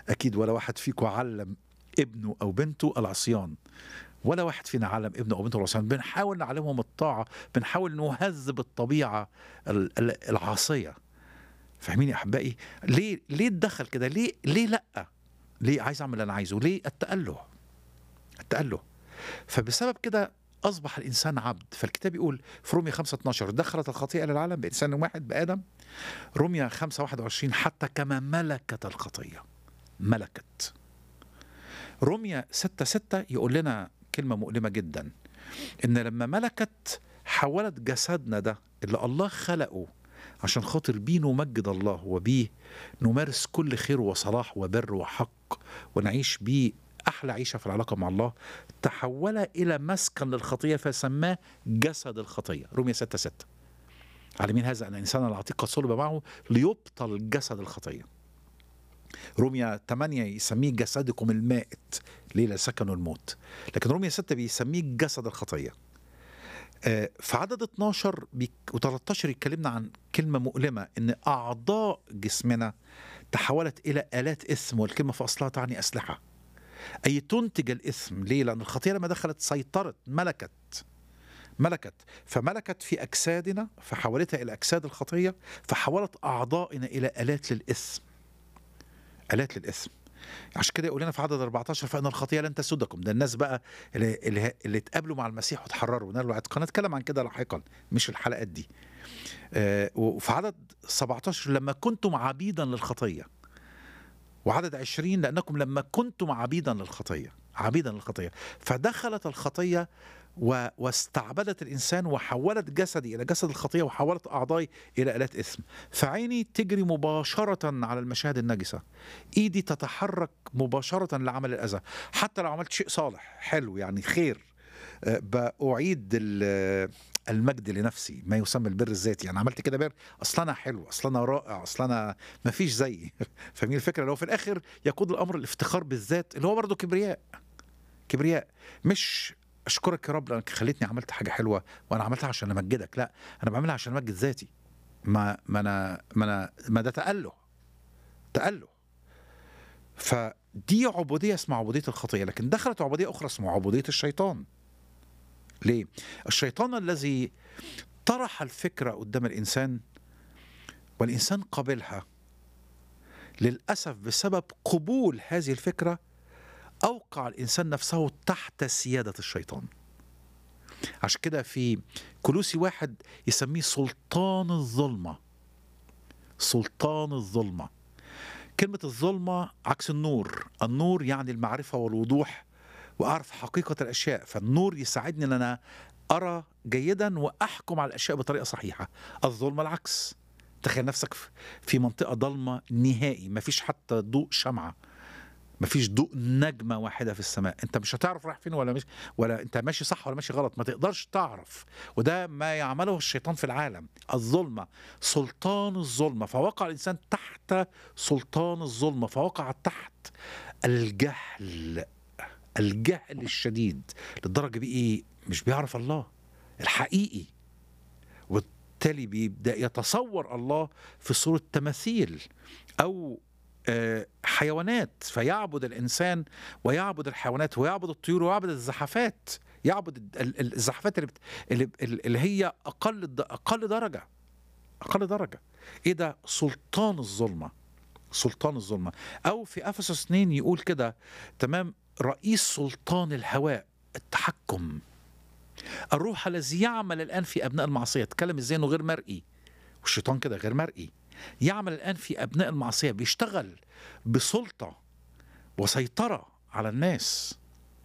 اكيد ولا واحد فيكم علم ابنه او بنته العصيان ولا واحد فينا علم ابنه او بنته العصيان بنحاول نعلمهم الطاعه بنحاول نهذب الطبيعه ال- ال- العاصيه فاهمين يا احبائي ليه ليه اتدخل كده ليه ليه لا ليه عايز اعمل اللي انا عايزه ليه التاله التاله فبسبب كده اصبح الانسان عبد فالكتاب يقول في روميا 5 12 دخلت الخطيئه للعالم بانسان واحد بادم روميا 5 21 حتى كما ملكت الخطيه ملكت روميا 6 6 يقول لنا كلمه مؤلمه جدا ان لما ملكت حولت جسدنا ده اللي الله خلقه عشان خاطر بيه نمجد الله وبيه نمارس كل خير وصلاح وبر وحق ونعيش بيه احلى عيشه في العلاقه مع الله تحول الى مسكن للخطيه فسماه جسد الخطيه روميا 6 6 عالمين هذا ان الانسان العتيق قد صلب معه ليبطل جسد الخطيه روميا 8 يسميه جسدكم المائت ليه لا سكنوا الموت لكن روميا 6 بيسميه جسد الخطيه آه، في عدد 12 و13 يتكلمنا عن كلمة مؤلمة إن أعضاء جسمنا تحولت إلى آلات إثم والكلمة في أصلها تعني أسلحة أي تنتج الإثم ليه؟ لأن الخطيئة لما دخلت سيطرت ملكت ملكت فملكت في أجسادنا فحولتها إلى أجساد الخطية فحولت أعضائنا إلى آلات للإثم آلات للإثم عشان كده يقول لنا في عدد 14 فان الخطيه لن تسودكم ده الناس بقى اللي, اللي, اللي اتقابلوا مع المسيح وتحرروا ونالوا عتق هنتكلم عن كده لاحقا مش الحلقات دي آه وفي عدد 17 لما كنتم عبيدا للخطيه وعدد 20 لانكم لما كنتم عبيدا للخطيه عبيدا للخطيه فدخلت الخطيه و... واستعبدت الانسان وحولت جسدي الى جسد الخطيه وحولت اعضائي الى الات اثم فعيني تجري مباشره على المشاهد النجسه ايدي تتحرك مباشره لعمل الاذى حتى لو عملت شيء صالح حلو يعني خير آه، باعيد ال- المجد لنفسي ما يسمى البر الذاتي يعني عملت كده بر اصل انا حلو اصل انا رائع اصل انا ما فيش زيي فاهمين الفكره لو في الاخر يقود الامر الافتخار بالذات اللي هو برضه كبرياء كبرياء مش اشكرك يا رب لانك خليتني عملت حاجه حلوه وانا عملتها عشان امجدك لا انا بعملها عشان امجد ذاتي ما ما انا ما انا ما ده تاله تاله فدي عبوديه اسمها عبوديه الخطيه لكن دخلت عبوديه اخرى اسمها عبوديه الشيطان ليه الشيطان الذي طرح الفكره قدام الانسان والانسان قبلها للاسف بسبب قبول هذه الفكره اوقع الانسان نفسه تحت سياده الشيطان عشان كده في كلوسي واحد يسميه سلطان الظلمه سلطان الظلمه كلمه الظلمه عكس النور النور يعني المعرفه والوضوح واعرف حقيقه الاشياء فالنور يساعدني ان انا ارى جيدا واحكم على الاشياء بطريقه صحيحه الظلمه العكس تخيل نفسك في- في منطقه ضلمه نهائي مفيش حتى ضوء شمعه مفيش ضوء نجمه واحده في السماء انت مش هتعرف رايح فين ولا مش ولا انت ماشي صح ولا ماشي غلط ما تقدرش تعرف وده ما يعمله الشيطان في العالم الظلمه سلطان الظلمه فوقع الانسان تحت سلطان الظلمه فوقع تحت الجهل الجهل الشديد للدرجه بيه ايه مش بيعرف الله الحقيقي وبالتالي بيبدا يتصور الله في صوره تماثيل او آه، حيوانات فيعبد الانسان ويعبد الحيوانات ويعبد الطيور ويعبد الزحفات يعبد ال- ال- الزحفات اللي, بت... اللي, اللي هي اقل الد- اقل درجه اقل درجه ايه ده سلطان الظلمه سلطان الظلمه او في افسس 2 يقول كده تمام رئيس سلطان الهواء التحكم الروح الذي يعمل الان في ابناء المعصيه اتكلم ازاي انه غير مرئي والشيطان كده غير مرئي يعمل الان في ابناء المعصيه بيشتغل بسلطه وسيطره على الناس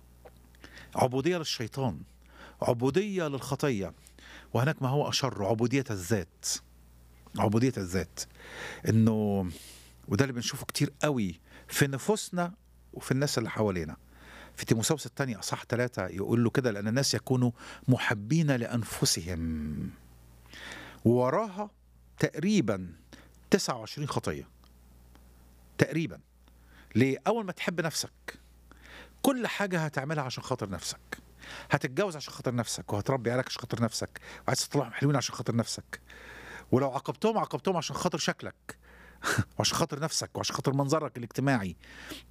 عبوديه للشيطان عبوديه للخطيه وهناك ما هو اشر عبوديه الذات عبوديه الذات انه وده اللي بنشوفه كتير قوي في نفوسنا وفي الناس اللي حوالينا في تيموساوس الثانية أصح ثلاثة يقول له كده لأن الناس يكونوا محبين لأنفسهم ووراها تقريبا 29 خطية تقريبا ليه؟ أول ما تحب نفسك كل حاجة هتعملها عشان خاطر نفسك هتتجوز عشان خاطر نفسك وهتربي عيالك عشان خاطر نفسك وعايز تطلعهم حلوين عشان خاطر نفسك ولو عاقبتهم عاقبتهم عشان خاطر شكلك وعشان خاطر نفسك وعشان خاطر منظرك الاجتماعي